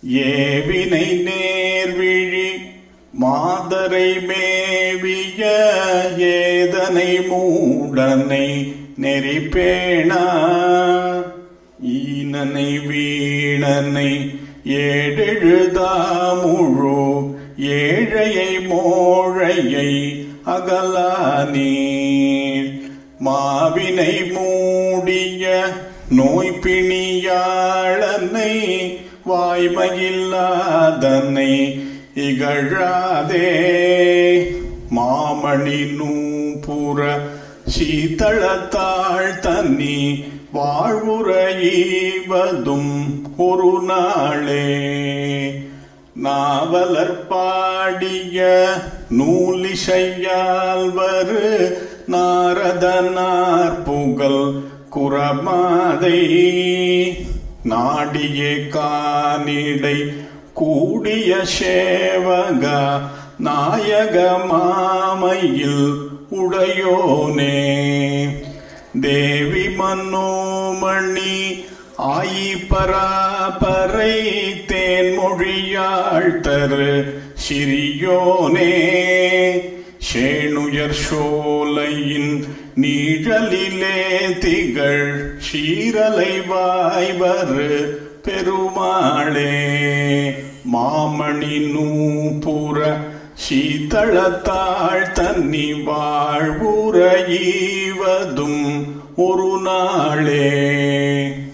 ஏவினை நேர்விழி மாதரை மேவிய ஏதனை மூடனை நெறிப்பேணா ஈனனை வீணனை ஏடெழுதாமுழு ஏழையை மோழையை அகலானீர் மாவினை மூடிய நோய்பிணியாளனை வாய்மையில்லாதனை இகழாதே மாமணி நூபுற சீதளத்தாள் தன்னி வாழ்வுற ஈவதும் ஒரு நாளே நாவலர் பாடிய நூலிசையால்வரு நாரதனார் புகழ் குரமாதை நாடியே கானிடை கூடிய சேவக நாயக மாமையில் உடையோனே தேவி மனோமணி ஆயி பராபரை தேன்மொழியாள் தரு சிறியோனே ஷேணுயர் சோலையின் நீழலிலே திகழ் சீரலை வாய்வரு பெருமாளே மாமணி நூபுற சீதளத்தாள் தன்னி வாழ்வுற ஈவதும் ஒரு நாளே